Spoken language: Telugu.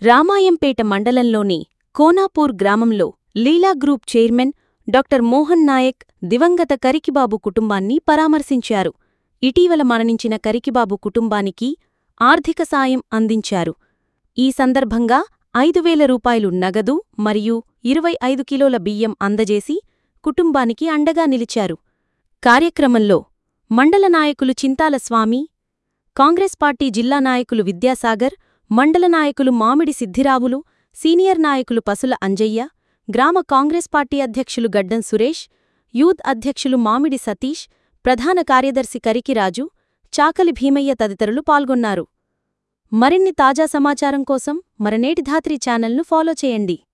రామాయంపేట మండలంలోని కోనాపూర్ గ్రామంలో Leela group chairman doctor Mohan Nayak దివంగత కరికిబాబు కుటుంబాన్ని పరామర్శించారు ఇటీవల మరణించిన కరికిబాబు కుటుంబానికి ఆర్థిక సాయం అందించారు ఈ సందర్భంగా ఐదు వేల రూపాయలు నగదు మరియు ఇరవై ఐదు కిలోల బియ్యం అందజేసి కుటుంబానికి అండగా నిలిచారు కార్యక్రమంలో మండల నాయకులు చింతాల స్వామి కాంగ్రెస్ పార్టీ జిల్లా నాయకులు విద్యాసాగర్ మండల నాయకులు మామిడి సిద్ధిరావులు సీనియర్ నాయకులు పసుల అంజయ్య గ్రామ కాంగ్రెస్ పార్టీ అధ్యక్షులు గడ్డం సురేష్ యూత్ అధ్యక్షులు మామిడి సతీష్ ప్రధాన కార్యదర్శి కరికిరాజు చాకలి భీమయ్య తదితరులు పాల్గొన్నారు మరిన్ని తాజా సమాచారం కోసం మరనేటి ధాత్రి ఛానల్ను ఫాలో చేయండి